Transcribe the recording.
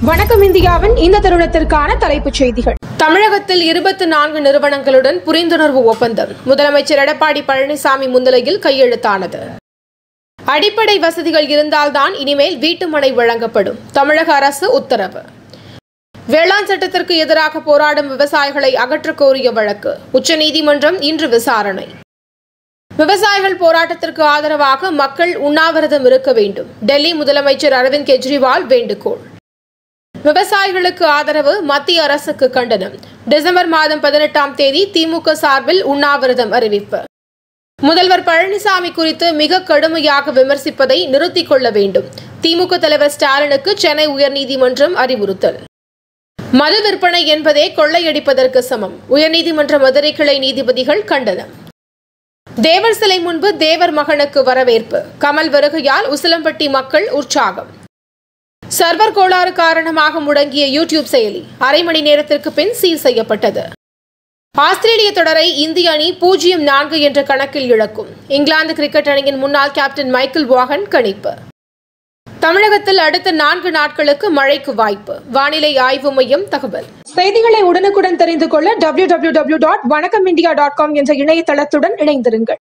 வணக்கம் இந்தியாவின் இந்த தருணத்திற்கான தலைப்புச் செய்திகள் தமிழகத்தில் இருபத்தி நான்கு நிறுவனங்களுடன் புரிந்துணர்வு ஒப்பந்தம் முதலமைச்சர் எடப்பாடி பழனிசாமி முன்னிலையில் கையெழுத்தானது அடிப்படை வசதிகள் இருந்தால்தான் இனிமேல் வீட்டுமனை வழங்கப்படும் தமிழக அரசு உத்தரவு வேளாண் சட்டத்திற்கு எதிராக போராடும் விவசாயிகளை அகற்றக் கோரிய வழக்கு உச்சநீதிமன்றம் இன்று விசாரணை விவசாயிகள் போராட்டத்திற்கு ஆதரவாக மக்கள் உண்ணாவிரதம் இருக்க வேண்டும் டெல்லி முதலமைச்சர் அரவிந்த் கெஜ்ரிவால் வேண்டுகோள் விவசாயிகளுக்கு ஆதரவு மத்திய அரசுக்கு கண்டனம் டிசம்பர் மாதம் பதினெட்டாம் தேதி திமுக சார்பில் உண்ணாவிரதம் அறிவிப்பு முதல்வர் பழனிசாமி குறித்து மிக கடுமையாக விமர்சிப்பதை நிறுத்திக் கொள்ள வேண்டும் திமுக தலைவர் ஸ்டாலினுக்கு சென்னை உயர்நீதிமன்றம் அறிவுறுத்தல் மது விற்பனை என்பதே கொள்ளையடிப்பதற்கு சமம் உயர்நீதிமன்ற மதுரை கிளை நீதிபதிகள் கண்டனம் தேவர் சிலை முன்பு தேவர் மகனுக்கு வரவேற்பு கமல் வருகையால் உசிலம்பட்டி மக்கள் உற்சாகம் சர்வர் கோளாறு காரணமாக முடங்கிய யூடியூப் செயலி அரை மணி நேரத்திற்கு பின் சீல் செய்யப்பட்டது ஆஸ்திரேலிய தொடரை இந்திய அணி பூஜ்ஜியம் நான்கு என்ற கணக்கில் இழக்கும் இங்கிலாந்து கிரிக்கெட் அணியின் முன்னாள் கேப்டன் மைக்கேல் வாகன் கணிப்பு தமிழகத்தில் அடுத்த நான்கு நாட்களுக்கு மழைக்கு வாய்ப்பு வானிலை ஆய்வு மையம் தகவல் செய்திகளை உடனுக்குடன் தெரிந்து கொள்ள டபிள்யூ டாட் வணக்கம் இந்தியா டாட் காம் என்ற இணையதளத்துடன் இணைந்திருங்கள்